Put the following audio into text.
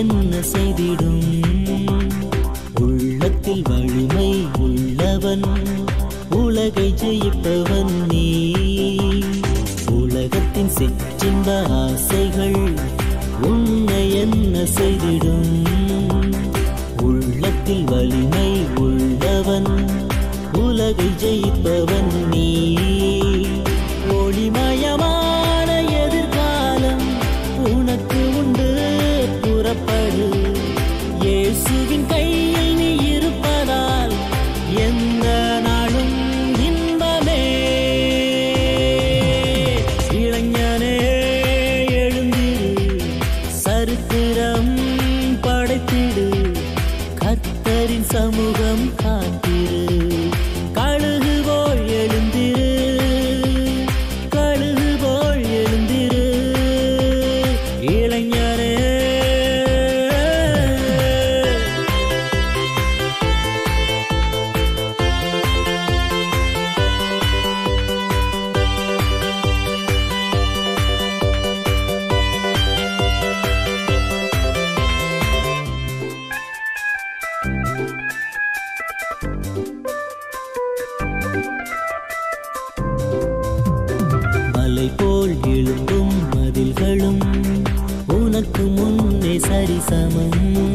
என்ன செய்திடும் உள்ளத்தில் வலிமை உள்ளவன் உலகை ஜெயிப்பவன் நீ உலகத்தின் சிற்றின்ப ஆசைகள் உன்னை என்ன செய்திடும் உள்ளத்தில் வலிமை உள்ளவன் உலகை ஜெயிப்பவன் நீ ஒளிமயமான எதிர்காலம் உனக்கு உண்டு புறப்படு இயேசுவின் கையில் நீ இருப்பதால் எந்த நாளும் இன்பமே இளைஞனே எழுந்திரு சரித்திரம் படைத்திடு கர்த்தரின் சமூகம் காத்திரு கழுகு போல் எழுந்திரு கழுகு போல் எழுந்திரு இளைஞரே மலை போல் எழும்பும் மதில்களும் உனக்கு முன்னே சரிசமம்